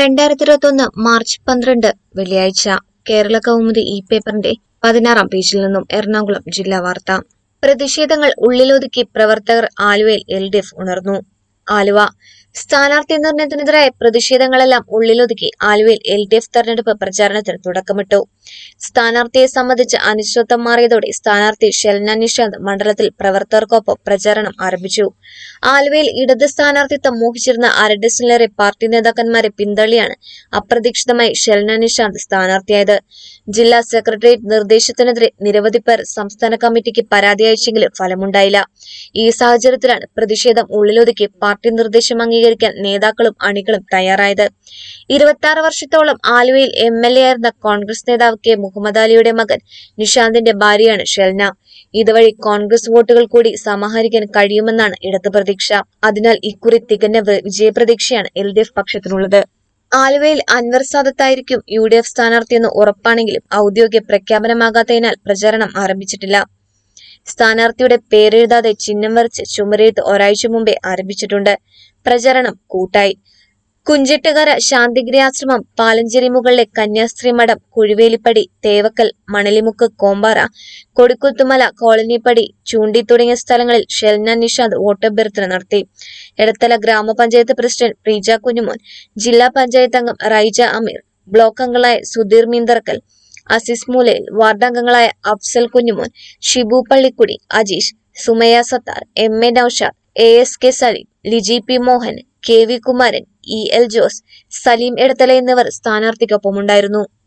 രണ്ടായിരത്തി ഇരുപത്തൊന്ന് മാർച്ച് പന്ത്രണ്ട് വെള്ളിയാഴ്ച കേരള കൗമുദി ഇ പേപ്പറിന്റെ പതിനാറാം പേജിൽ നിന്നും എറണാകുളം ജില്ലാ വാർത്ത പ്രതിഷേധങ്ങൾ ഉള്ളിലൊതുക്കി പ്രവർത്തകർ ആലുവയിൽ എൽ ഡി എഫ് ഉണർന്നു ആലുവ സ്ഥാനാർത്ഥി നിർണയത്തിനെതിരായ പ്രതിഷേധങ്ങളെല്ലാം ഉള്ളിലൊതുക്കി ആലുവയിൽ എൽ ഡി എഫ് തെരഞ്ഞെടുപ്പ് പ്രചാരണത്തിന് തുടക്കമിട്ടു സ്ഥാനാർത്ഥിയെ സംബന്ധിച്ച് അനിശ്ചിതത്വം മാറിയതോടെ സ്ഥാനാർത്ഥി ഷെൽന നിഷാന്ത് മണ്ഡലത്തിൽ പ്രവർത്തകർക്കൊപ്പം പ്രചാരണം ആരംഭിച്ചു ആലുവയിൽ ഇടത് സ്ഥാനാർത്ഥിത്വം മോഹിച്ചിരുന്ന അര ഡസനിലേറെ പാർട്ടി നേതാക്കന്മാരെ പിന്തള്ളിയാണ് അപ്രതീക്ഷിതമായി ഷെൽന നിഷാന്ത് സ്ഥാനാർത്ഥിയായത് ജില്ലാ സെക്രട്ടേറിയറ്റ് നിർദ്ദേശത്തിനെതിരെ നിരവധി പേർ സംസ്ഥാന കമ്മിറ്റിക്ക് പരാതി അയച്ചെങ്കിലും ഫലമുണ്ടായില്ല ഈ സാഹചര്യത്തിലാണ് പ്രതിഷേധം ഉള്ളിലൊതുക്കി പാർട്ടി നിർദ്ദേശം അംഗീകരിക്കാൻ നേതാക്കളും അണികളും തയ്യാറായത് ഇരുപത്തി ആറ് വർഷത്തോളം ആലുവയിൽ എം എൽ എ ആയിരുന്ന കോൺഗ്രസ് നേതാവ് കെ മുഹമ്മദ് അലിയുടെ മകൻ നിഷാന്തിന്റെ ഭാര്യയാണ് ഷെൽന ഇതുവഴി കോൺഗ്രസ് വോട്ടുകൾ കൂടി സമാഹരിക്കാൻ കഴിയുമെന്നാണ് ഇടത് പ്രതീക്ഷ അതിനാൽ ഇക്കുറി തികഞ്ഞ വി- വിജയപ്രതീക്ഷയാണ് എൽ ഡി എഫ് പക്ഷത്തിനുള്ളത് ആലുവയിൽ അൻവർ സാദത്തായിരിക്കും യു ഡി എഫ് സ്ഥാനാർത്ഥിയെന്ന് ഉറപ്പാണെങ്കിലും ഔദ്യോഗിക പ്രഖ്യാപനമാകാത്തതിനാൽ പ്രചാരണം ആരംഭിച്ചിട്ടില്ല സ്ഥാനാർത്ഥിയുടെ പേരെഴുതാതെ ചിഹ്നം വരച്ച് ചുമരെഴുത്ത് ഒരാഴ്ച മുമ്പേ ആരംഭിച്ചിട്ടുണ്ട് പ്രചരണം കൂട്ടായി കുഞ്ചിട്ടുകര ശാന്തിഗിരി ആശ്രമം പാലഞ്ചേരി മുകളിലെ കന്യാസ്ത്രീ മഠം കുഴിവേലിപ്പടി തേവക്കൽ മണലിമുക്ക് കോമ്പാറ കൊടിക്കുത്തുമല കോളനിപ്പടി ചൂണ്ടി തുടങ്ങിയ സ്ഥലങ്ങളിൽ ഷെൽന നിഷാദ് വോട്ടഭ്യർത്ഥന നടത്തി എടത്തല ഗ്രാമപഞ്ചായത്ത് പ്രസിഡന്റ് പ്രീജ കുഞ്ഞുമോൻ ജില്ലാ പഞ്ചായത്ത് അംഗം റൈജ അമീർ ബ്ലോക്ക് അംഗങ്ങളായ സുധീർ മീന്തർക്കൽ അസിസ് മൂലയിൽ വാർഡംഗങ്ങളായ Afsal Kunjumon Shibu Pallikkudi Ajeesh Sumaya Sathar M A Noushad A S K Saleem Liji P Mohan K V Kumaran E L Jose Saleem Edathala എന്നിവർ സ്ഥാനാർത്ഥിക്കൊപ്പമുണ്ടായിരുന്നു